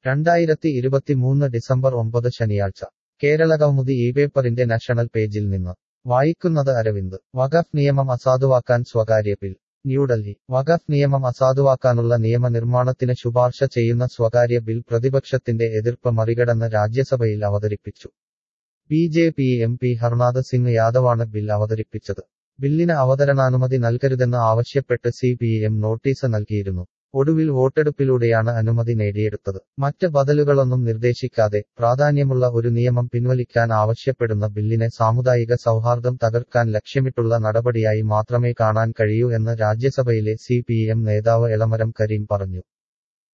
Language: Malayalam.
രണ്ടായിരത്തി ഇരുപത്തിമൂന്ന് ഡിസംബർ ഒമ്പത് ശനിയാഴ്ച കേരളകൗമുദി ഈ പേപ്പറിന്റെ നാഷണൽ പേജിൽ നിന്ന് വായിക്കുന്നത് അരവിന്ദ് വഖഫ് നിയമം അസാധുവാക്കാൻ സ്വകാര്യ ബിൽ ന്യൂഡൽഹി വഖഫ് നിയമം അസാധുവാക്കാനുള്ള നിയമനിർമ്മാണത്തിന് ശുപാർശ ചെയ്യുന്ന സ്വകാര്യ ബിൽ പ്രതിപക്ഷത്തിന്റെ എതിർപ്പ് മറികടന്ന് രാജ്യസഭയിൽ അവതരിപ്പിച്ചു B J P M P Harnath Singh യാദവാണ് ബിൽ അവതരിപ്പിച്ചത് ബില്ലിന് അവതരണാനുമതി നൽകരുതെന്ന് ആവശ്യപ്പെട്ട് സി പി എം നോട്ടീസ് നൽകിയിരുന്നു ഒടുവിൽ വോട്ടെടുപ്പിലൂടെയാണ് അനുമതി നേടിയെടുത്തത് മറ്റ് ബദലുകളൊന്നും നിർദ്ദേശിക്കാതെ പ്രാധാന്യമുള്ള ഒരു നിയമം പിൻവലിക്കാൻ ആവശ്യപ്പെടുന്ന ബില്ലിനെ സാമുദായിക സൗഹാർദ്ദം തകർക്കാൻ ലക്ഷ്യമിട്ടുള്ള നടപടിയായി മാത്രമേ കാണാൻ കഴിയൂ എന്ന് രാജ്യസഭയിലെ സി നേതാവ് എളമരം കരീം പറഞ്ഞു